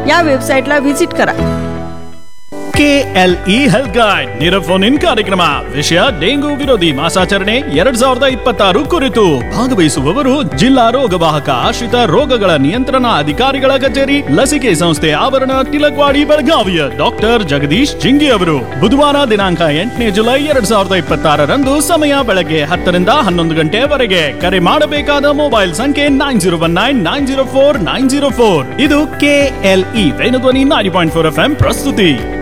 या वेबसाईटला व्हिजिट करा ಕೆಎಲ್ಇ ಹೆಲ್ತ್ ಗೈಡ್ ನೇರ ಫೋನ್ ಇನ್ ಕಾರ್ಯಕ್ರಮ ವಿಷಯ ಡೆಂಗು ವಿರೋಧಿ ಮಾಸಾಚರಣೆ ಎರಡ್ ಸಾವಿರದ ಇಪ್ಪತ್ತಾರು ಕುರಿತು ಭಾಗವಹಿಸುವವರು ಜಿಲ್ಲಾ ರೋಗವಾಹಕ ಆಶ್ರಿತ ರೋಗಗಳ ನಿಯಂತ್ರಣ ಅಧಿಕಾರಿಗಳ ಕಚೇರಿ ಲಸಿಕೆ ಸಂಸ್ಥೆ ಆವರಣ ತಿಲಕ್ವಾಡಿ ಬೆಳಗಾವಿಯ ಡಾಕ್ಟರ್ ಜಗದೀಶ್ ಜಿಂಗಿ ಅವರು ಬುಧವಾರ ದಿನಾಂಕ ಎಂಟನೇ ಜುಲೈ ಎರಡ್ ಸಾವಿರದ ಇಪ್ಪತ್ತಾರರಂದು ಸಮಯ ಬೆಳಗ್ಗೆ ಹತ್ತರಿಂದ ಹನ್ನೊಂದು ಗಂಟೆವರೆಗೆ ಕರೆ ಮಾಡಬೇಕಾದ ಮೊಬೈಲ್ ಸಂಖ್ಯೆ nine zero one nine nine zero four nine zero four ಇದು KLE Venudhwani nine point four F M ಪ್ರಸ್ತುತಿ